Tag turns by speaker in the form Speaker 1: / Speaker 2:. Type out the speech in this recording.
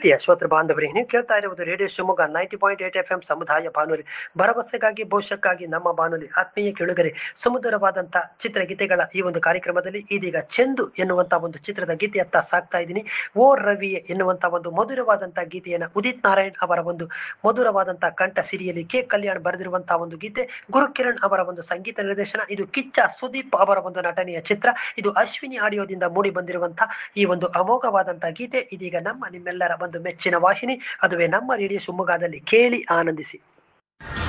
Speaker 1: ಪ್ರೀತಿಯ ಶ್ರೋತೃ ಬಾಂಧವರೇ ನೀವು ಕೇಳ್ತಾ ಇರುವುದು radio Shivamogga ninety point eight F M ಸಮುದಾಯ ಬಾನುಲಿ ಭರವಸೆಗಾಗಿ ಭವಿಷ್ಯಕ್ಕಾಗಿ ನಮ್ಮ ಬಾನುಲಿ ಆತ್ಮೀಯ ಕೆಳುಗರೆ ಸುಮಧುರವಾದಂಥ ಚಿತ್ರಗೀತೆಗಳ ಈ ಒಂದು ಕಾರ್ಯಕ್ರಮದಲ್ಲಿ ಇದೀಗ ಚೆಂದು ಎನ್ನುವಂಥ ಒಂದು ಚಿತ್ರದ ಗೀತೆಯತ್ತ ಸಾಕ್ತಾ ಇದ್ದೀನಿ ಓ ರವಿಯೇ ಎನ್ನುವಂಥ ಒಂದು ಮಧುರವಾದಂಥ ಗೀತೆಯನ್ನು ಉದಿತ್ ನಾರಾಯಣ್ ಅವರ ಒಂದು ಮಧುರವಾದಂಥ ಕಂಠ ಸಿರಿಯಲ್ಲಿ ಕೆ ಕಲ್ಯಾಣ್ ಬರೆದಿರುವಂತಹ ಒಂದು ಗೀತೆ ಗುರುಕಿರಣ್ ಅವರ ಒಂದು ಸಂಗೀತ ನಿರ್ದೇಶನ ಇದು ಕಿಚ್ಚ ಸುದೀಪ್ ಅವರ ಒಂದು ನಟನೆಯ ಚಿತ್ರ ಇದು ಅಶ್ವಿನಿ ಆಡಿಯೋದಿಂದ ಮೂಡಿ ಬಂದಿರುವಂತಹ ಈ ಒಂದು ಅಮೋಘವಾದಂತಹ ಗೀತೆ ಇದೀಗ ನಮ್ಮ ನಿಮ್ಮೆಲ್ಲರ ಒಂದು ಮೆಚ್ಚಿನ ವಾಹಿನಿ ಅದುವೇ ನಮ್ಮ ರೇಡಿಯೋ ಶಿವಮೊಗ್ಗದಲ್ಲಿ ಕೇಳಿ ಆನಂದಿಸಿ